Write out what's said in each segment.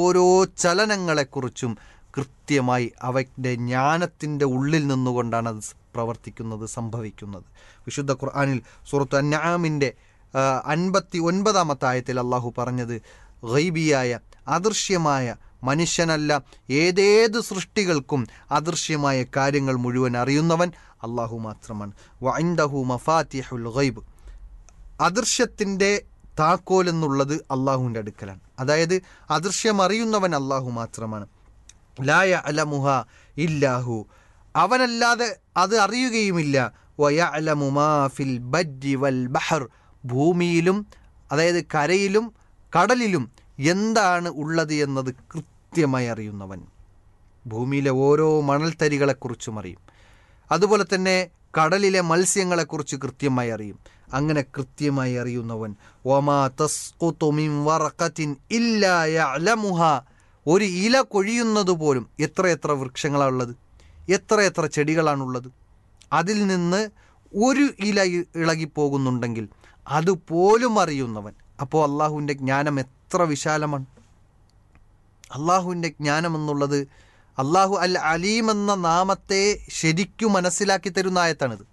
ഓരോ ചലനങ്ങളെക്കുറിച്ചും കൃത്യമായി അവൻ്റെ ജ്ഞാനത്തിൻ്റെ ഉള്ളിൽ നിന്നുകൊണ്ടാണ് അത് പ്രവർത്തിക്കുന്നത് സംഭവിക്കുന്നത് വിശുദ്ധ ഖുർആാനിൽ സുഹൃത്ത് അന്നാമിൻ്റെ അൻപത്തി ഒൻപതാമത്തെ ആയത്തിൽ അള്ളാഹു പറഞ്ഞത് ഗൈബിയായ അദൃശ്യമായ മനുഷ്യനല്ല ഏതേത് സൃഷ്ടികൾക്കും അദൃശ്യമായ കാര്യങ്ങൾ മുഴുവൻ അറിയുന്നവൻ അള്ളാഹു മാത്രമാണ് വൈൻഡഹു മഫാത്തിഹുൽ ഗൈബ് അദൃശ്യത്തിൻ്റെ താക്കോൽ എന്നുള്ളത് അള്ളാഹുവിൻ്റെ അടുക്കലാണ് അതായത് അദൃശ്യം അറിയുന്നവൻ അള്ളാഹു മാത്രമാണ് ലായ അലമുഹ ഇല്ലാഹു അവനല്ലാതെ അത് അറിയുകയുമില്ല വയഅലമു മാ ഫിൽ ബജ്ജി വൽ ബഹർ ഭൂമിയിലും അതായത് കരയിലും കടലിലും എന്താണ് ഉള്ളത് എന്നത് കൃത്യമായി അറിയുന്നവൻ ഭൂമിയിലെ ഓരോ മണൽത്തരികളെക്കുറിച്ചും അറിയും അതുപോലെ തന്നെ കടലിലെ മത്സ്യങ്ങളെക്കുറിച്ച് കൃത്യമായി അറിയും അങ്ങനെ കൃത്യമായി അറിയുന്നവൻ ഒമാ തസ്ഖുതു മിൻ വറഖത്തിൻ ഇല്ലാ യഅലമുഹ ഒരു ഇല കൊഴിയുന്നത് പോലും എത്രയെത്ര വൃക്ഷങ്ങളാണ് ഉള്ളത് എത്രയെത്ര ചെടികളാണുള്ളത് അതിൽ നിന്ന് ഒരു ഇല ഇ- ഇളകിപ്പോകുന്നുണ്ടെങ്കിൽ അതുപോലും അറിയുന്നവൻ അപ്പോൾ അള്ളാഹുവിൻ്റെ ജ്ഞാനം എത്ര വിശാലമാണ് അള്ളാഹുവിൻ്റെ ജ്ഞാനം എന്നുള്ളത് അള്ളാഹു അൽ അലീം എന്ന നാമത്തെ ശരിക്കും മനസ്സിലാക്കി തരുന്ന ആയത്താണിത്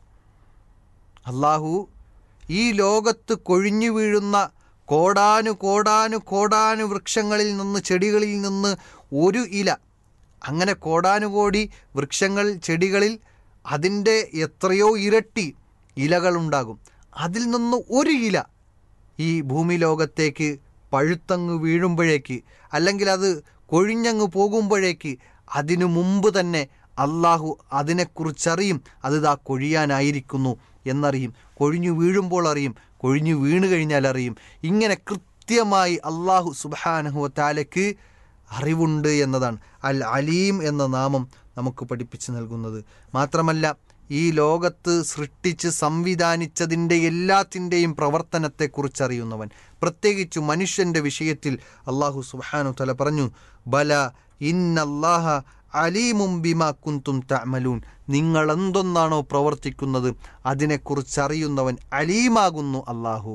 അള്ളാഹു ഈ ലോകത്ത് കൊഴിഞ്ഞു വീഴുന്ന കോടാനു കോടാനു കോടാനു വൃക്ഷങ്ങളിൽ നിന്ന് ചെടികളിൽ നിന്ന് ഒരു ഇല അങ്ങനെ കോടാനുകോടി വൃക്ഷങ്ങൾ ചെടികളിൽ അതിൻ്റെ എത്രയോ ഇരട്ടി ഇലകളുണ്ടാകും അതിൽ നിന്ന് ഒരു ഇല ഈ ഭൂമി ലോകത്തേക്ക് പഴുത്തങ്ങ് വീഴുമ്പോഴേക്ക് അല്ലെങ്കിൽ അത് കൊഴിഞ്ഞങ്ങ് പോകുമ്പോഴേക്ക് അതിനു മുമ്പ് തന്നെ അള്ളാഹു അതിനെക്കുറിച്ചറിയും അത് ഇതാ കൊഴിയാനായിരിക്കുന്നു എന്നറിയും കൊഴിഞ്ഞു വീഴുമ്പോൾ അറിയും കൊഴിഞ്ഞു വീണ് കഴിഞ്ഞാൽ അറിയും ഇങ്ങനെ കൃത്യമായി അള്ളാഹു സുബാനഹു താലയ്ക്ക് അറിവുണ്ട് എന്നതാണ് അൽ അലീം എന്ന നാമം നമുക്ക് പഠിപ്പിച്ചു നൽകുന്നത് മാത്രമല്ല ഈ ലോകത്ത് സൃഷ്ടിച്ച് സംവിധാനിച്ചതിൻ്റെ എല്ലാത്തിൻ്റെയും പ്രവർത്തനത്തെക്കുറിച്ച് അറിയുന്നവൻ പ്രത്യേകിച്ച് മനുഷ്യൻ്റെ വിഷയത്തിൽ അള്ളാഹു സുബാനു തല പറഞ്ഞു ബല ഇന്നല്ലാഹ അലീമും ബിമാ കുന്തും തഅമലൂൻ നിങ്ങൾ എന്തൊന്നാണോ പ്രവർത്തിക്കുന്നത് അതിനെക്കുറിച്ച് അറിയുന്നവൻ അലീമാകുന്നു അള്ളാഹു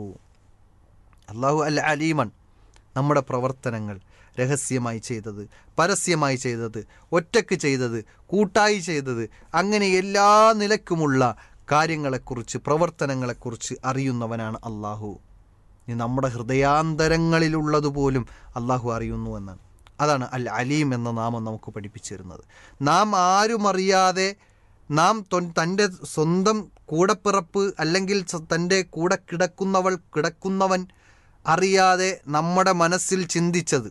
അള്ളാഹു അൽ അലീമൻ നമ്മുടെ പ്രവർത്തനങ്ങൾ രഹസ്യമായി ചെയ്തത് പരസ്യമായി ചെയ്തത് ഒറ്റക്ക് ചെയ്തത് കൂട്ടായി ചെയ്തത് അങ്ങനെ എല്ലാ നിലക്കുമുള്ള കാര്യങ്ങളെക്കുറിച്ച് പ്രവർത്തനങ്ങളെക്കുറിച്ച് അറിയുന്നവനാണ് അള്ളാഹു ഇനി നമ്മുടെ ഹൃദയാന്തരങ്ങളിലുള്ളതുപോലും അള്ളാഹു അറിയുന്നു എന്നാണ് അതാണ് അൽ അലീം എന്ന നാമം നമുക്ക് പഠിപ്പിച്ചു തരുന്നത് നാം ആരും അറിയാതെ നാം തൊൻ- തൻ്റെ സ്വന്തം കൂടപ്പിറപ്പ് അല്ലെങ്കിൽ സ- തൻ്റെ കൂടെ കിടക്കുന്നവൾ കിടക്കുന്നവൻ അറിയാതെ നമ്മുടെ മനസ്സിൽ ചിന്തിച്ചത്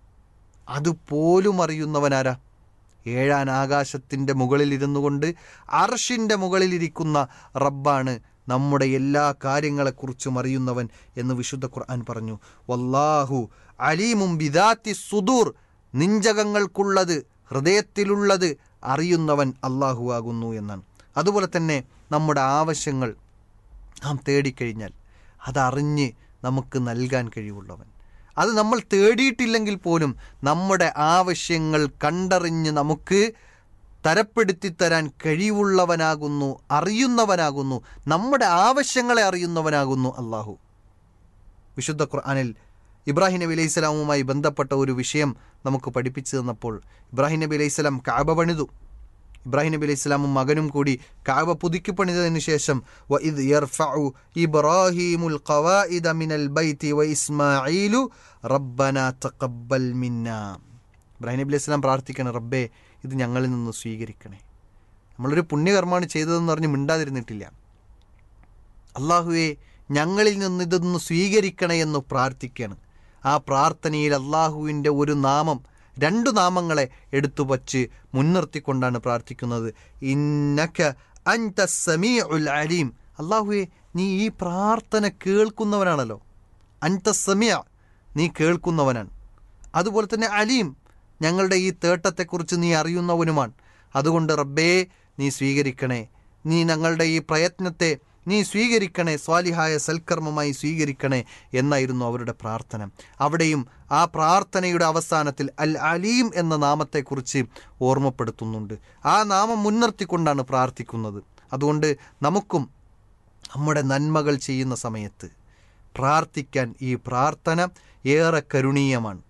അതുപോലും അറിയുന്നവനാരാ ഏഴാൻ ആകാശത്തിൻ്റെ മുകളിൽ ഇരുന്നു കൊണ്ട് അർഷിൻ്റെ മുകളിലിരിക്കുന്ന റബ്ബാണ് നമ്മുടെ എല്ലാ കാര്യങ്ങളെക്കുറിച്ചും അറിയുന്നവൻ എന്ന് വിശുദ്ധ ഖുർആൻ പറഞ്ഞു വല്ലാഹു അലീമും ബിദാത്തി സുദൂർ നിഞ്ചകങ്ങൾക്കുള്ളത് ഹൃദയത്തിലുള്ളത് അറിയുന്നവൻ അള്ളാഹു ആകുന്നു എന്നാണ് അതുപോലെ തന്നെ നമ്മുടെ ആവശ്യങ്ങൾ നാം തേടിക്കഴിഞ്ഞാൽ അതറിഞ്ഞ് നമുക്ക് നൽകാൻ കഴിവുള്ളവൻ അത് നമ്മൾ തേടിയിട്ടില്ലെങ്കിൽ പോലും നമ്മുടെ ആവശ്യങ്ങൾ കണ്ടറിഞ്ഞ് നമുക്ക് തരപ്പെടുത്തി തരാൻ കഴിവുള്ളവനാകുന്നു അറിയുന്നവനാകുന്നു നമ്മുടെ ആവശ്യങ്ങളെ അറിയുന്നവനാകുന്നു അള്ളാഹു വിശുദ്ധ ഖുർആനിൽ ഇബ്രാഹിം നബി അലൈഹി സ്വലാമുമായി ബന്ധപ്പെട്ട ഒരു വിഷയം നമുക്ക് പഠിപ്പിച്ചു തന്നപ്പോൾ ഇബ്രാഹിം നബി അലൈഹി സ്വലാം കാബ പണിതു ഇബ്രാഹിം നബി അലൈഹി സ്വലാമും മകനും കൂടി കാബ പുതുക്കി പണിതതിനു ശേഷം വ ഇദ് യർഫഉ ഇബ്രാഹീമുൽ ഖവാഇദ മിനൽ ബൈത്തി വ ഇസ്മാഈലു റബ്ബന തഖബ്ബൽ മിന്നാ ഇബ്രാഹിം നബി അലൈഹി സ്വലാം പ്രാർത്ഥിക്കണം റബ്ബേ ഇത് ഞങ്ങളിൽ നിന്ന് സ്വീകരിക്കണേ നമ്മളൊരു പുണ്യകർമ്മമാണ് ചെയ്തതെന്ന് പറഞ്ഞ് മിണ്ടാതിരുന്നിട്ടില്ല അള്ളാഹുവെ ഞങ്ങളിൽ നിന്ന് ഇതൊന്ന് സ്വീകരിക്കണേ എന്ന് പ്രാർത്ഥിക്കുകയാണ് ആ പ്രാർത്ഥനയിൽ അള്ളാഹുവിൻ്റെ ഒരു നാമം രണ്ടു നാമങ്ങളെ എടുത്തു വച്ച് മുൻനിർത്തിക്കൊണ്ടാണ് പ്രാർത്ഥിക്കുന്നത് ഇന്നക അൻത സമീഉൽ അലീം അള്ളാഹുവെ നീ ഈ പ്രാർത്ഥന കേൾക്കുന്നവനാണല്ലോ അൻത സമീഅ നീ കേൾക്കുന്നവനാണ് അതുപോലെ തന്നെ അലീം ഞങ്ങളുടെ ഈ തേട്ടത്തെക്കുറിച്ച് നീ അറിയുന്നവനുമാണ് അതുകൊണ്ട് റബ്ബേ നീ സ്വീകരിക്കണേ നീ ഞങ്ങളുടെ ഈ പ്രയത്നത്തെ നീ സ്വീകരിക്കണേ സ്വാലിഹായ സൽക്കർമ്മമായി സ്വീകരിക്കണേ എന്നായിരുന്നു അവരുടെ പ്രാർത്ഥന അവിടെയും ആ പ്രാർത്ഥനയുടെ അവസാനത്തിൽ അൽ അലീം എന്ന നാമത്തെക്കുറിച്ച് ഓർമ്മപ്പെടുത്തുന്നുണ്ട് ആ നാമം മുൻനിർത്തിക്കൊണ്ടാണ് പ്രാർത്ഥിക്കുന്നത് അതുകൊണ്ട് നമുക്കും നമ്മുടെ നന്മകൾ ചെയ്യുന്ന സമയത്ത് പ്രാർത്ഥിക്കാൻ ഈ പ്രാർത്ഥന ഏറെ കരുണീയമാണ്